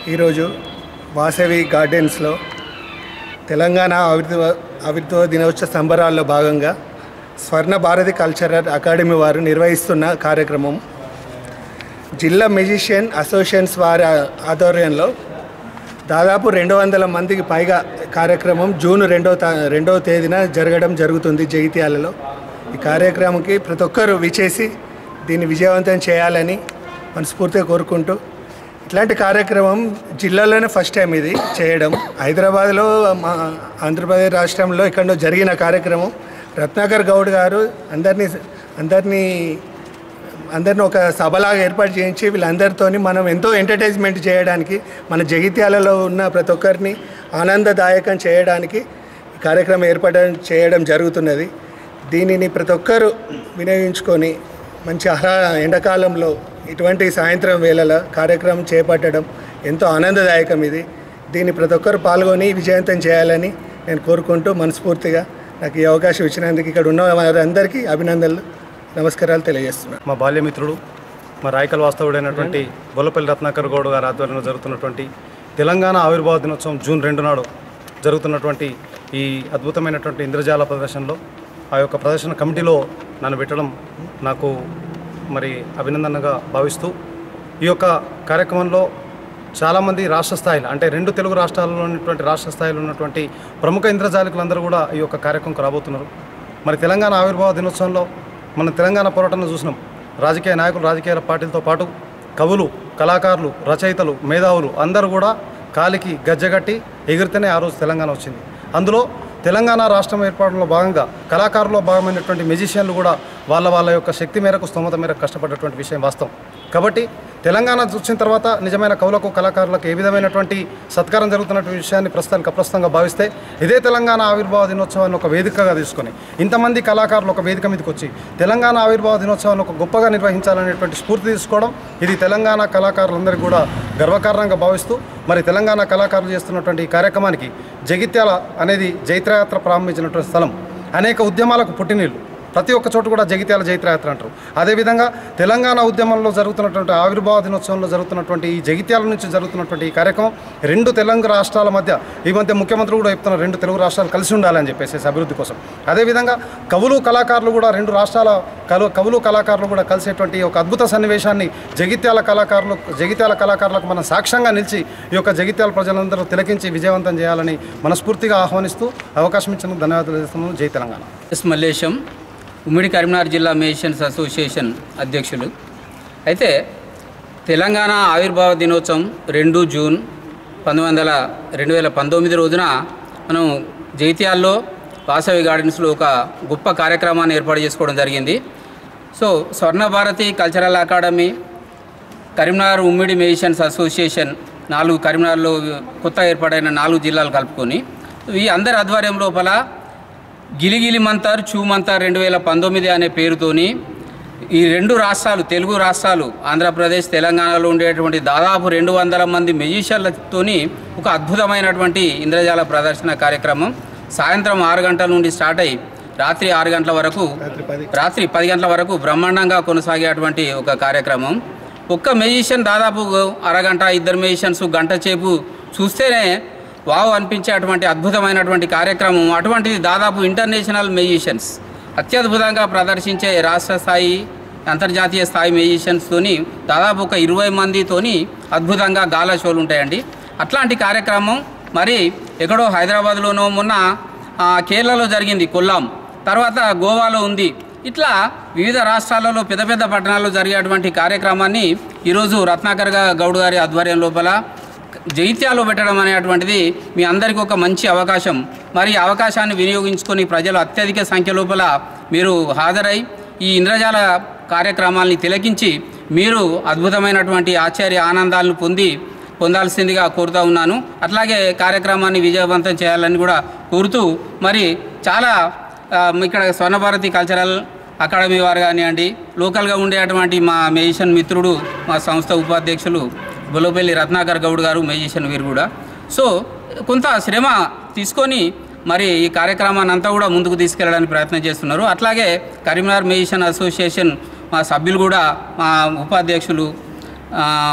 ఈరోజు వాసవి గార్డెన్స్లో తెలంగాణ ఆవిర్భవ ఆవిర్భవ దినోత్సవ సంబరాల్లో భాగంగా స్వర్ణ భారతి కల్చరల్ అకాడమీ వారు నిర్వహిస్తున్న కార్యక్రమం జిల్లా మెజిషియన్ అసోసియేషన్స్ వారి ఆధ్వర్యంలో దాదాపు రెండు వందల మందికి పైగా కార్యక్రమం జూన్ రెండవ తా రెండవ తేదీన జరగడం జరుగుతుంది జగిత్యాలలో ఈ కార్యక్రమంకి ప్రతి ఒక్కరూ విచేసి దీన్ని విజయవంతం చేయాలని మనస్ఫూర్తిగా కోరుకుంటూ ఇట్లాంటి కార్యక్రమం జిల్లాలోనే ఫస్ట్ టైం ఇది చేయడం హైదరాబాద్లో మా ఆంధ్రప్రదేశ్ రాష్ట్రంలో ఎక్కడో జరిగిన కార్యక్రమం రత్నాకర్ గౌడ్ గారు అందరినీ అందరినీ అందరిని ఒక సభలాగా ఏర్పాటు చేయించి వీళ్ళందరితోని మనం ఎంతో ఎంటర్టైన్మెంట్ చేయడానికి మన జగిత్యాలలో ఉన్న ప్రతి ఒక్కరిని ఆనందదాయకం చేయడానికి ఈ కార్యక్రమం ఏర్పాటు చేయడం జరుగుతున్నది దీనిని ప్రతి ఒక్కరూ వినియోగించుకొని మంచి ఆహ్లా ఎండాకాలంలో ఇటువంటి సాయంత్రం వేళల కార్యక్రమం చేపట్టడం ఎంతో ఆనందదాయకం ఇది దీన్ని ప్రతి ఒక్కరు పాల్గొని విజయవంతం చేయాలని నేను కోరుకుంటూ మనస్ఫూర్తిగా నాకు ఈ అవకాశం ఇచ్చినందుకు ఇక్కడ ఉన్న వారందరికీ అభినందనలు నమస్కారాలు తెలియజేస్తున్నాను మా బాల్యమిత్రుడు మా రాయకల్ వాస్తవుడైనటువంటి బొల్లపల్లి రత్నాకర్ గౌడ్ గారి ఆధ్వర్యంలో జరుగుతున్నటువంటి తెలంగాణ ఆవిర్భావ దినోత్సవం జూన్ రెండు నాడు జరుగుతున్నటువంటి ఈ అద్భుతమైనటువంటి ఇంద్రజాల ప్రదర్శనలో ఆ యొక్క ప్రదర్శన కమిటీలో నన్ను పెట్టడం నాకు మరి అభినందనగా భావిస్తూ ఈ యొక్క కార్యక్రమంలో చాలామంది రాష్ట్ర స్థాయిలో అంటే రెండు తెలుగు రాష్ట్రాల్లో ఉన్నటువంటి రాష్ట్ర స్థాయిలో ఉన్నటువంటి ప్రముఖ ఇంద్రజాలికులందరూ కూడా ఈ యొక్క కార్యక్రమంకు రాబోతున్నారు మరి తెలంగాణ ఆవిర్భావ దినోత్సవంలో మనం తెలంగాణ పోరాటంలో చూసినాం రాజకీయ నాయకులు రాజకీయ పార్టీలతో పాటు కవులు కళాకారులు రచయితలు మేధావులు అందరూ కూడా కాలికి గజ్జగట్టి ఎగిరితేనే ఆ రోజు తెలంగాణ వచ్చింది అందులో తెలంగాణ రాష్ట్రం ఏర్పడంలో భాగంగా కళాకారుల్లో భాగమైనటువంటి మెజిషియన్లు కూడా వాళ్ళ వాళ్ళ యొక్క శక్తి మేరకు స్తోమత మేరకు కష్టపడ్డటువంటి విషయం వాస్తవం కాబట్టి తెలంగాణ వచ్చిన తర్వాత నిజమైన కవులకు కళాకారులకు ఏ విధమైనటువంటి సత్కారం జరుగుతున్నటువంటి విషయాన్ని ప్రస్తుతానికి అప్రస్తుతంగా భావిస్తే ఇదే తెలంగాణ ఆవిర్భావ దినోత్సవాన్ని ఒక వేదికగా తీసుకొని ఇంతమంది కళాకారులు ఒక వేదిక మీదకి వచ్చి తెలంగాణ ఆవిర్భావ దినోత్సవాన్ని ఒక గొప్పగా నిర్వహించాలనేటువంటి స్ఫూర్తి తీసుకోవడం ఇది తెలంగాణ కళాకారులందరికీ కూడా గర్వకారణంగా భావిస్తూ మరి తెలంగాణ కళాకారులు చేస్తున్నటువంటి ఈ కార్యక్రమానికి జగిత్యాల అనేది జైత్రయాత్ర ప్రారంభించినటువంటి స్థలం అనేక ఉద్యమాలకు పుట్టినీళ్ళు ప్రతి ఒక్క చోట కూడా జగిత్యాల జైత్రయాత్ర అంటారు అదేవిధంగా తెలంగాణ ఉద్యమంలో జరుగుతున్నటువంటి ఆవిర్భావ దినోత్సవంలో జరుగుతున్నటువంటి ఈ జగిత్యాల నుంచి జరుగుతున్నటువంటి ఈ కార్యక్రమం రెండు తెలంగాణ రాష్ట్రాల మధ్య ఈ మధ్య ముఖ్యమంత్రి కూడా చెప్తున్నారు రెండు తెలుగు రాష్ట్రాలు కలిసి ఉండాలని చెప్పేసి అభివృద్ధి కోసం అదేవిధంగా కవులు కళాకారులు కూడా రెండు రాష్ట్రాల కలు కవులు కళాకారులు కూడా కలిసేటువంటి ఒక అద్భుత సన్నివేశాన్ని జగిత్యాల కళాకారులు జగిత్యాల కళాకారులకు మనం సాక్ష్యంగా నిలిచి ఈ యొక్క జగిత్యాల ప్రజలందరూ తిలకించి విజయవంతం చేయాలని మనస్ఫూర్తిగా ఆహ్వానిస్తూ అవకాశం ఇచ్చినందుకు ధన్యవాదాలు చేస్తున్నాను జై తెలంగాణ ఎస్ మల్లేశం ఉమ్మడి కరీంనగర్ జిల్లా మేషన్స్ అసోసియేషన్ అధ్యక్షులు అయితే తెలంగాణ ఆవిర్భావ దినోత్సవం రెండు జూన్ పంతొమ్మిది వందల రెండు వేల పంతొమ్మిది రోజున మనం జైత్యాల్లో వాసవి గార్డెన్స్లో ఒక గొప్ప కార్యక్రమాన్ని ఏర్పాటు చేసుకోవడం జరిగింది సో స్వర్ణ భారతి కల్చరల్ అకాడమీ కరీంనగర్ ఉమ్మడి మేజిషియన్స్ అసోసియేషన్ నాలుగు కరీంనగర్లో కొత్త ఏర్పాటైన నాలుగు జిల్లాలు కలుపుకొని ఈ అందరి ఆధ్వర్యం లోపల గిలిగిలి మంతర్ చూ మంతర్ రెండు వేల పంతొమ్మిది అనే పేరుతోని ఈ రెండు రాష్ట్రాలు తెలుగు రాష్ట్రాలు ఆంధ్రప్రదేశ్ తెలంగాణలో ఉండేటువంటి దాదాపు రెండు వందల మంది మెజిషియన్లతోని ఒక అద్భుతమైనటువంటి ఇంద్రజాల ప్రదర్శన కార్యక్రమం సాయంత్రం ఆరు గంటల నుండి స్టార్ట్ అయ్యి రాత్రి ఆరు గంటల వరకు రాత్రి పది రాత్రి పది గంటల వరకు బ్రహ్మాండంగా కొనసాగేటువంటి ఒక కార్యక్రమం ఒక్క మెజిషియన్ దాదాపు అరగంట ఇద్దరు మెజిషియన్స్ గంట సేపు చూస్తేనే వావ్ అనిపించేటువంటి అద్భుతమైనటువంటి కార్యక్రమం అటువంటిది దాదాపు ఇంటర్నేషనల్ మెజిషియన్స్ అత్యద్భుతంగా ప్రదర్శించే రాష్ట్ర స్థాయి అంతర్జాతీయ స్థాయి మెజిషియన్స్తోని దాదాపు ఒక ఇరవై మందితోని అద్భుతంగా గాలా షోలు ఉంటాయండి అట్లాంటి కార్యక్రమం మరి ఎక్కడో హైదరాబాద్లోనో మొన్న ఆ, కేరళలో జరిగింది కొల్లాం తర్వాత గోవాలో ఉంది ఇట్లా వివిధ రాష్ట్రాలలో పెద్ద పెద్ద పట్టణాల్లో జరిగేటువంటి కార్యక్రమాన్ని ఈరోజు రత్నాకర్ గా- గౌడ్ గారి ఆధ్వర్యం లోపల జైత్యాలో పెట్టడం అనేటువంటిది మీ అందరికీ ఒక మంచి అవకాశం మరి ఈ అవకాశాన్ని వినియోగించుకొని ప్రజలు అత్యధిక సంఖ్య లోపల మీరు హాజరై ఈ ఇంద్రజాల కార్యక్రమాల్ని తిలకించి మీరు అద్భుతమైనటువంటి ఆశ్చర్య ఆనందాలను పొంది పొందాల్సిందిగా కోరుతా ఉన్నాను అట్లాగే కార్యక్రమాన్ని విజయవంతం చేయాలని కూడా కోరుతూ మరి చాలా ఆ, ఇక్కడ స్వర్ణభారతి కల్చరల్ అకాడమీ వారు కానివ్వండి లోకల్గా ఉండేటువంటి మా మేజిషియన్ మిత్రుడు మా సంస్థ ఉపాధ్యక్షులు బొల్లపల్లి రత్నాకర్ గౌడ్ గారు మేజిషియన్ వీరు కూడా సో కొంత శ్రమ తీసుకొని మరి ఈ కార్యక్రమాన్ని అంతా కూడా ముందుకు తీసుకెళ్ళడానికి ప్రయత్నం చేస్తున్నారు అట్లాగే కరీంనగర్ మేజిషియన్ అసోసియేషన్ మా సభ్యులు కూడా మా ఉపాధ్యక్షులు ఆ,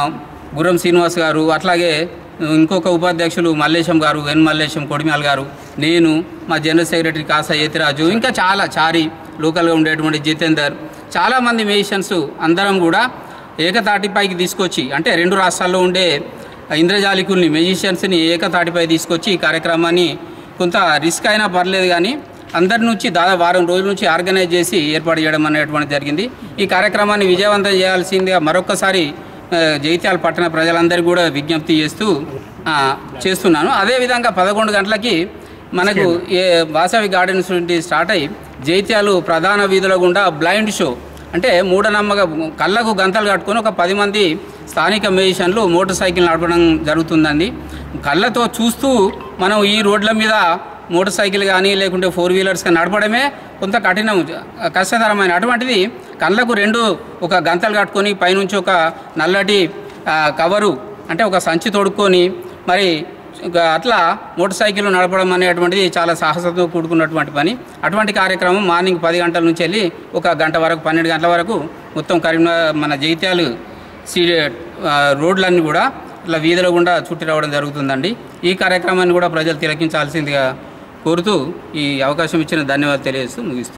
గుర్రం శ్రీనివాస్ గారు అట్లాగే ఇంకొక ఉపాధ్యక్షులు మల్లేశం గారు ఎన్ మల్లేశం కొడిమ్యాల్ గారు నేను మా జనరల్ సెక్రటరీ కాసా యతిరాజు ఇంకా చాలా చారి లోకల్గా ఉండేటువంటి జితేందర్ చాలామంది మ్యూజిషియన్స్ అందరం కూడా ఏకతాటిపైకి తీసుకొచ్చి అంటే రెండు రాష్ట్రాల్లో ఉండే ఇంద్రజాలికుల్ని మ్యూజిషియన్స్ని ఏకతాటిపై తీసుకొచ్చి ఈ కార్యక్రమాన్ని కొంత రిస్క్ అయినా పర్లేదు కానీ అందరి నుంచి దాదాపు వారం రోజుల నుంచి ఆర్గనైజ్ చేసి ఏర్పాటు చేయడం అనేటువంటి జరిగింది ఈ కార్యక్రమాన్ని విజయవంతం చేయాల్సిందిగా మరొకసారి ఆ, జగిత్యాల పట్టణ ప్రజలందరికీ కూడా విజ్ఞప్తి చేస్తూ ఆ, చేస్తున్నాను అదేవిధంగా పదకొండు గంటలకి మనకు ఏ వాసవి గార్డెన్స్ నుండి స్టార్ట్ అయ్యి జైత్యాలు ప్రధాన వీధుల గుండా బ్లైండ్ షో అంటే మూఢనమ్మక కళ్ళకు గంతలు కట్టుకొని ఒక పది మంది స్థానిక మ్యూజిషియన్లు మోటార్ సైకిల్ నడపడం జరుగుతుందండి కళ్ళతో చూస్తూ మనం ఈ రోడ్ల మీద మోటార్ సైకిల్ కానీ లేకుంటే ఫోర్ వీలర్స్ కానీ నడపడమే కొంత కఠినం కష్టతరమైన అటువంటిది కళ్ళకు రెండు ఒక గంతలు కట్టుకొని పైనుంచి ఒక నల్లటి ఆ, కవరు అంటే ఒక సంచి తొడుక్కొని మరి ఇంకా అట్లా మోటార్ సైకిల్ నడపడం అనేటువంటిది చాలా సాహసంతో కూడుకున్నటువంటి పని అటువంటి కార్యక్రమం మార్నింగ్ పది గంటల నుంచి వెళ్ళి ఒక గంట వరకు పన్నెండు గంటల వరకు మొత్తం కరీంనగర్ మన జగిత్యాలు సీ ఆ, రోడ్లన్నీ కూడా ఇట్లా వీధుల గుండా చుట్టి రావడం జరుగుతుందండి ఈ కార్యక్రమాన్ని కూడా ప్రజలు తిలకించాల్సిందిగా కోరుతూ ఈ అవకాశం ఇచ్చిన ధన్యవాదాలు తెలియజేస్తూ ముగిస్తున్నాను